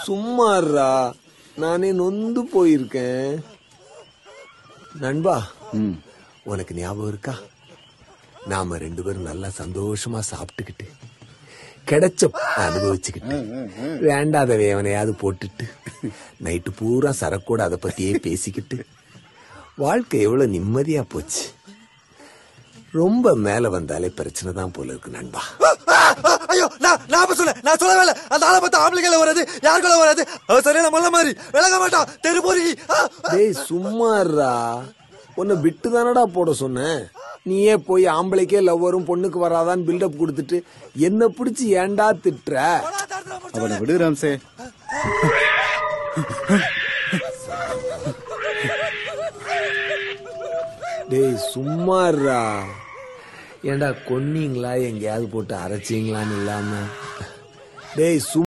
சும்மாறா நானே நொந்து போயிருக்கேன் நண்பா ம் உனக்கு ஞாபகம் இருக்கா நாம ரெண்டு பேரும் நல்லா சந்தோஷமா சாப்பிட்டுக்கிட்டு கிடைச்ச அனுபவிச்சுக்கிட்டு வேண்டாத வேவனையாவது போட்டுட்டு நைட்டு பூரா சரக்கோட அதை பத்தியே பேசிக்கிட்டு வாழ்க்கை எவ்வளவு நிம்மதியா போச்சு ரொம்ப மேல வந்தாலே பிரச்சனை தான் போல இருக்கு நண்பா ஐயோ நான் நான் அப்ப சொல்ல நான் சொல்லவே இல்லை அந்த ஆளை பார்த்து ஆம்பளைங்கள வராது யாருக்குள்ள வராது அவன் சரியான மல்ல மாதிரி விளங்க மாட்டான் தெரு போறி டேய் சும்மாறா உன்னை விட்டு தானடா போட சொன்னேன் நீயே போய் ஆம்பளைக்கே லவ் வரும் பொண்ணுக்கு வராதான்னு பில்டப் கொடுத்துட்டு என்ன பிடிச்சி ஏன்டா திட்டுற அவனை விடு ராம்சே டேய் சும்மாறா ஏன்டா கொன்னீங்களா எங்கேயாவது போட்டு அரைச்சீங்களான்னு இல்லாம டேய் சும்